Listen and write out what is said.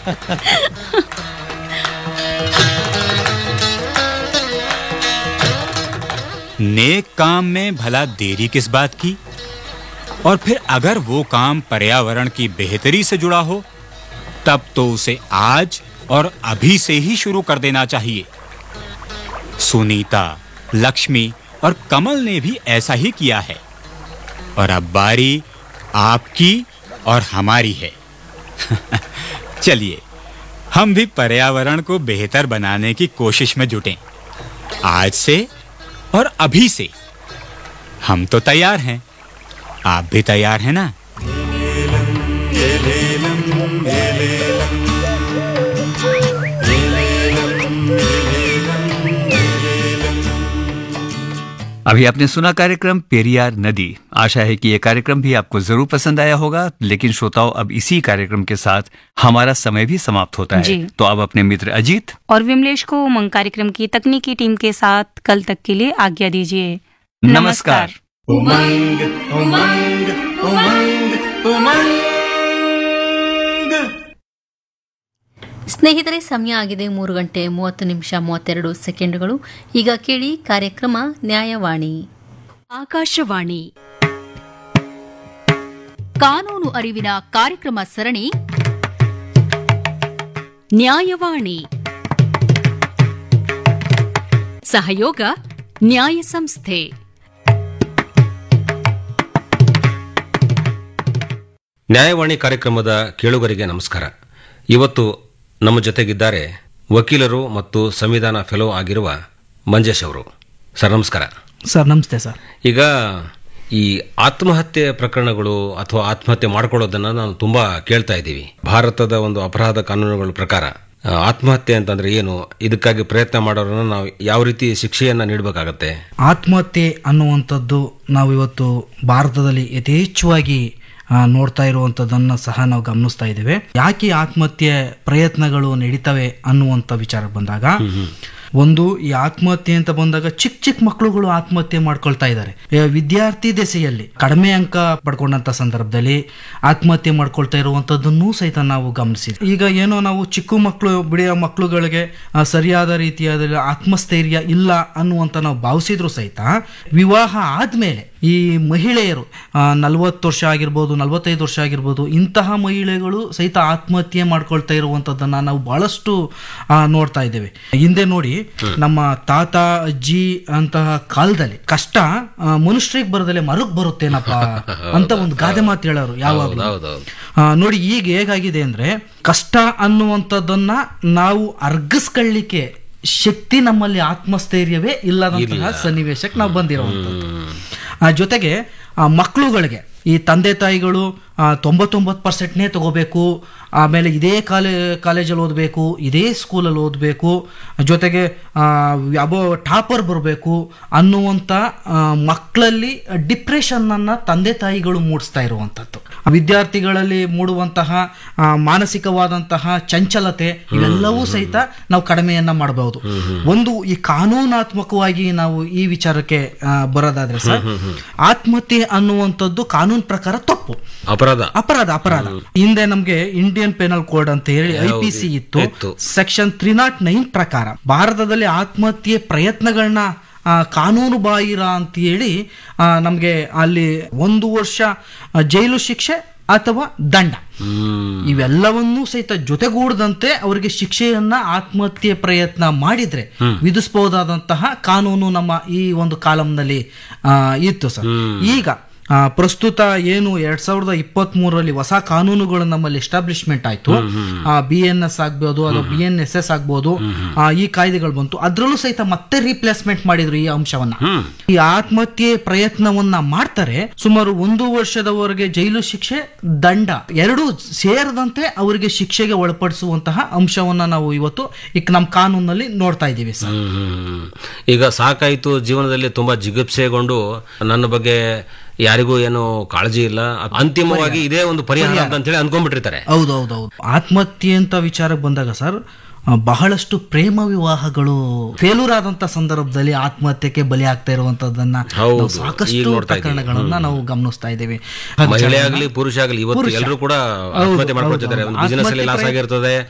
नेक काम में भला देरी किस बात की और फिर अगर वो काम पर्यावरण की बेहतरी से जुड़ा हो तब तो उसे आज और अभी से ही शुरू कर देना चाहिए सुनीता लक्ष्मी और कमल ने भी ऐसा ही किया है और अब बारी आपकी और हमारी है चलिए हम भी पर्यावरण को बेहतर बनाने की कोशिश में जुटें आज से और अभी से हम तो तैयार हैं आप भी तैयार हैं ना अभी आपने सुना कार्यक्रम पेरियार नदी आशा है कि ये कार्यक्रम भी आपको जरूर पसंद आया होगा लेकिन श्रोताओं अब इसी कार्यक्रम के साथ हमारा समय भी समाप्त होता है जी। तो अब अपने मित्र अजीत और विमलेश को उमंग कार्यक्रम की तकनीकी टीम के साथ कल तक के लिए आज्ञा दीजिए नमस्कार। उमंग उमंग उमंग उमंग ಸ್ನೇಹಿತರೆ ಸಮಯ ಆಗಿದೆ ಮೂರು ಗಂಟೆ ಮೂವತ್ತು ನಿಮಿಷ ಮೂವತ್ತೆರಡು ಸೆಕೆಂಡ್ಗಳು ಈಗ ಕೇಳಿ ಕಾರ್ಯಕ್ರಮ ನ್ಯಾಯವಾಣಿ ಆಕಾಶವಾಣಿ ಕಾನೂನು ಅರಿವಿನ ಕಾರ್ಯಕ್ರಮ ಸರಣಿ ನ್ಯಾಯವಾಣಿ ಸಹಯೋಗ ನ್ಯಾಯ ಸಂಸ್ಥೆ ನ್ಯಾಯವಾಣಿ ಕಾರ್ಯಕ್ರಮದ ಕೇಳುಗರಿಗೆ ನಮಸ್ಕಾರ ಇವತ್ತು ನಮ್ಮ ಜೊತೆಗಿದ್ದಾರೆ ವಕೀಲರು ಮತ್ತು ಸಂವಿಧಾನ ಫೆಲೋ ಆಗಿರುವ ಮಂಜೇಶ್ ಅವರು ಸರ್ ನಮಸ್ಕಾರ ಸರ್ ನಮಸ್ತೆ ಸರ್ ಈಗ ಈ ಆತ್ಮಹತ್ಯೆ ಪ್ರಕರಣಗಳು ಅಥವಾ ಆತ್ಮಹತ್ಯೆ ಮಾಡ್ಕೊಳ್ಳೋದನ್ನ ನಾವು ತುಂಬಾ ಕೇಳ್ತಾ ಇದ್ದೀವಿ ಭಾರತದ ಒಂದು ಅಪರಾಧ ಕಾನೂನುಗಳ ಪ್ರಕಾರ ಆ, ಆತ್ಮಹತ್ಯೆ ಅಂತಂದ್ರೆ ಏನು ಇದಕ್ಕಾಗಿ ಪ್ರಯತ್ನ ಮಾಡೋರನ್ನ ನಾವು ಯಾವ ರೀತಿ ಶಿಕ್ಷೆಯನ್ನ ನೀಡಬೇಕಾಗತ್ತೆ ಆತ್ಮಹತ್ಯೆ ಅನ್ನುವಂಥದ್ದು ನಾವು ಇವತ್ತು ಭಾರತದಲ್ಲಿ ಯಥೇಚ್ಛವಾಗಿ ಆ, ನೋಡ್ತಾ ಇರುವಂಥದ್ದನ್ನು ಸಹ ನಾವು ಗಮನಿಸ್ತಾ ಇದ್ದೇವೆ ಯಾಕೆ ಆತ್ಮಹತ್ಯೆ ಪ್ರಯತ್ನಗಳು ನಡೀತವೆ ಅನ್ನುವಂಥ ವಿಚಾರ ಬಂದಾಗ ಒಂದು ಈ ಆತ್ಮಹತ್ಯೆ ಅಂತ ಬಂದಾಗ ಚಿಕ್ಕ ಚಿಕ್ಕ ಮಕ್ಕಳುಗಳು ಆತ್ಮಹತ್ಯೆ ಮಾಡ್ಕೊಳ್ತಾ ಇದ್ದಾರೆ ಏ, ವಿದ್ಯಾರ್ಥಿ ದೆಸೆಯಲ್ಲಿ ಕಡಿಮೆ ಅಂಕ ಪಡ್ಕೊಂಡಂತ ಸಂದರ್ಭದಲ್ಲಿ ಆತ್ಮಹತ್ಯೆ ಮಾಡ್ಕೊಳ್ತಾ ಇರುವಂತದ್ದನ್ನು ಸಹಿತ ನಾವು ಗಮನಿಸಿದ್ವಿ ಈಗ ಏನೋ ನಾವು ಚಿಕ್ಕ ಮಕ್ಕಳು ಬಿಡಿಯೋ ಮಕ್ಕಳುಗಳಿಗೆ ಆ, ಸರಿಯಾದ ರೀತಿಯಾದ ಆತ್ಮಸ್ಥೈರ್ಯ ಇಲ್ಲ ಅನ್ನುವಂತ ನಾವು ಭಾವಿಸಿದ್ರು ಸಹಿತ ವಿವಾಹ ಆದ್ಮೇಲೆ ಈ ಮಹಿಳೆಯರು ನಲವತ್ತು ವರ್ಷ ಆಗಿರ್ಬೋದು ನಲವತ್ತೈದು ವರ್ಷ ಆಗಿರ್ಬೋದು ಇಂತಹ ಮಹಿಳೆಗಳು ಸಹಿತ ಆತ್ಮಹತ್ಯೆ ಮಾಡ್ಕೊಳ್ತಾ ಇರುವಂತದ್ದನ್ನ ನಾವು ಬಹಳಷ್ಟು ಆ, ನೋಡ್ತಾ ಇದ್ದೇವೆ ಹಿಂದೆ ನೋಡಿ ನಮ್ಮ ತಾತ ಅಜ್ಜಿ ಅಂತಹ ಕಾಲದಲ್ಲಿ ಕಷ್ಟ ಆ, ಮನುಷ್ಯರಿಗೆ ಬರದಲ್ಲೇ ಮರಕ್ ಬರುತ್ತೇನಪ್ಪ ಅಂತ ಒಂದು ಗಾದೆ ಮಾತು ಹೇಳೋರು ಯಾವಾಗಲೂ ಹೌದೌದು ಆ, ನೋಡಿ ಈಗ ಹೇಗಾಗಿದೆ ಅಂದ್ರೆ ಕಷ್ಟ ಅನ್ನುವಂಥದ್ದನ್ನ ನಾವು ಅರ್ಗಿಸ್ಕೊಳ್ಳಿಕ್ಕೆ ಶಕ್ತಿ ನಮ್ಮಲ್ಲಿ ಆತ್ಮಸ್ಥೈರ್ಯವೇ ಇಲ್ಲದಂತಹ ಸನ್ನಿವೇಶಕ್ಕೆ ನಾವು ಬಂದಿರುವಂಥದ್ದು ಆ, ಜೊತೆಗೆ ಆ, ಮಕ್ಕಳುಗಳಿಗೆ ಈ ತಂದೆ ತಾಯಿಗಳು ಆ, ತೊಂಬತ್ತೊಂಬತ್ತು ಪರ್ಸೆಂಟ್ನೇ ತಗೋಬೇಕು ಆಮೇಲೆ ಇದೇ ಕಾಲೇ ಕಾಲೇಜಲ್ಲಿ ಓದಬೇಕು ಇದೇ ಸ್ಕೂಲಲ್ಲಿ ಓದಬೇಕು ಜೊತೆಗೆ ಆ, ಯಾವೋ ಟಾಪರ್ ಬರಬೇಕು ಅನ್ನುವಂಥ ಆ, ಮಕ್ಕಳಲ್ಲಿ ಡಿಪ್ರೆಷನ್ನನ್ನು ತಂದೆ ತಾಯಿಗಳು ಮೂಡಿಸ್ತಾ ಇರುವಂಥದ್ದು ವಿದ್ಯಾರ್ಥಿಗಳಲ್ಲಿ ಮೂಡುವಂತಹ ಆ, ಮಾನಸಿಕವಾದಂತಹ ಚಂಚಲತೆ ಇವೆಲ್ಲವೂ ಸಹಿತ ನಾವು ಕಡಿಮೆಯನ್ನ ಮಾಡಬಹುದು ಒಂದು ಈ ಕಾನೂನಾತ್ಮಕವಾಗಿ ನಾವು ಈ ವಿಚಾರಕ್ಕೆ ಆ, ಬರೋದಾದ್ರೆ ಸರ್ ಆತ್ಮಹತ್ಯೆ ಅನ್ನುವಂಥದ್ದು ಕಾನೂನು ಪ್ರಕಾರ ತಪ್ಪು ಅಪರಾಧ ಅಪರಾಧ ಅಪರಾಧ ಹಿಂದೆ ನಮ್ಗೆ ಇಂಡಿಯನ್ ಪೆನಲ್ ಕೋಡ್ ಅಂತ ಹೇಳಿ ಐ ಪಿ ಸಿ ಇತ್ತು ಇತ್ತು. ಸೆಕ್ಷನ್ ತ್ರೀ ನಾಟ್ ನೈನ್ ಪ್ರಕಾರ ಭಾರತದಲ್ಲಿ ಆತ್ಮಹತ್ಯೆ ಪ್ರಯತ್ನಗಳನ್ನ ಆ, ಕಾನೂನು ಬಾಹಿರ ಅಂತ ಹೇಳಿ ಆ, ನಮ್ಗೆ ಅಲ್ಲಿ ಒಂದು ವರ್ಷ ಆ, ಜೈಲು ಶಿಕ್ಷೆ ಅಥವಾ ದಂಡ ಇವೆಲ್ಲವನ್ನೂ ಸಹಿತ ಜೊತೆಗೂಡದಂತೆ ಅವರಿಗೆ ಶಿಕ್ಷೆಯನ್ನ ಆತ್ಮಹತ್ಯೆ ಪ್ರಯತ್ನ ಮಾಡಿದ್ರೆ ವಿಧಿಸಬಹುದಾದಂತಹ ಕಾನೂನು ನಮ್ಮ ಈ ಒಂದು ಕಾಲಂನಲ್ಲಿ ಆ, ಇತ್ತು ಸರ್ ಈಗ ಆ, ಪ್ರಸ್ತುತ ಏನು ಎರಡ್ ಸಾವಿರದ ಇಪ್ಪತ್ತ್ ಮೂರರಲ್ಲಿ ಹೊಸ ಕಾನೂನುಗಳು ನಮ್ಮಲ್ಲಿ ಎಸ್ಟಾಬ್ಲಿಷ್ಮೆಂಟ್ ಆಯ್ತು ಬಿ ಎನ್ ಎಸ್ ಆಗ್ಬೋದು ಅಥವಾ ಬಿ ಎನ್ ಎಸ್ ಎಸ್ ಆಗ್ಬೋದು ಆ, ಈ ಕಾಯ್ದೆಗಳು ಬಂತು ಅದ್ರಲ್ಲೂ ಸಹಿತ ಮತ್ತೆ ರೀಪ್ಲೇಸ್ಮೆಂಟ್ ಮಾಡಿದ್ರು ಈ ಅಂಶವನ್ನ ಈ ಆತ್ಮಹತ್ಯೆ ಪ್ರಯತ್ನವನ್ನ ಮಾಡ್ತಾರೆ ಸುಮಾರು ಒಂದು ವರ್ಷದವರೆಗೆ ಜೈಲು ಶಿಕ್ಷೆ ದಂಡ ಎರಡೂ ಸೇರದಂತೆ ಅವರಿಗೆ ಶಿಕ್ಷೆಗೆ ಒಳಪಡಿಸುವಂತಹ ಅಂಶವನ್ನ ನಾವು ಇವತ್ತು ಈಗ ನಮ್ಮ ಕಾನೂನಲ್ಲಿ ನೋಡ್ತಾ ಇದ್ದೀವಿ ಸರ್ ಹ್ಮ್. ಈಗ ಸಾಕಾಯ್ತು ಜೀವನದಲ್ಲಿ ತುಂಬಾ ಜಿಗುಪ್ಸೆಗೊಂಡು ನನ್ನ ಬಗ್ಗೆ ಯಾರಿಗೂ ಏನು ಕಾಳಜಿ ಇಲ್ಲ ಅಂತಿಮವಾಗಿ ಇದೇ ಒಂದು ಪರಿಹಾರ ಅಂತ ಹೇಳಿ ಅನ್ಕೊಂಡ್ಬಿಟ್ಟಿರ್ತಾರೆ ಹೌದು ಹೌದು ಹೌದು ಆತ್ಮಹತ್ಯೆ ಅಂತ ವಿಚಾರಕ್ಕೆ ಬಂದಾಗ ಸರ್ ಆ, ಬಹಳಷ್ಟು ಪ್ರೇಮ ವಿವಾಹಗಳು ಫೇಲ್ಯೂರ್ ಆದಂತ ಸಂದರ್ಭದಲ್ಲಿ ಆತ್ಮಹತ್ಯೆಗೆ ಬಲಿ ಆಗ್ತಾ ಇರುವಂತದನ್ನ ಹೌದು, ನಾವು ಈಗ ಸಾಕಷ್ಟು ನೋಡ್ತಾ ಇದ್ದೀವಿ. ಪ್ರಕರಣಗಳನ್ನ ನಾವು ಗಮನಿಸ್ತಾ ಇದ್ದೀವಿ ಮಹಿಳೆ ಆಗ್ಲಿ ಪುರುಷ ಆಗ್ಲಿ ಇವತ್ತು ಪುರುಷ. ಎಲ್ಲರೂ ಕೂಡ ಹೌದು, ಆತ್ಮಹತ್ಯೆ ಮಾಡ್ಕೊಳ್ತಿದ್ದಾರೆ ಹೌದು, ಒಂದು ಬಿಸಿನೆಸ್ ಅಲ್ಲಿ ಲಾಸ್ ಆತ್ಮಹತ್ಯೆ ಆಗಿರ್ತದೆ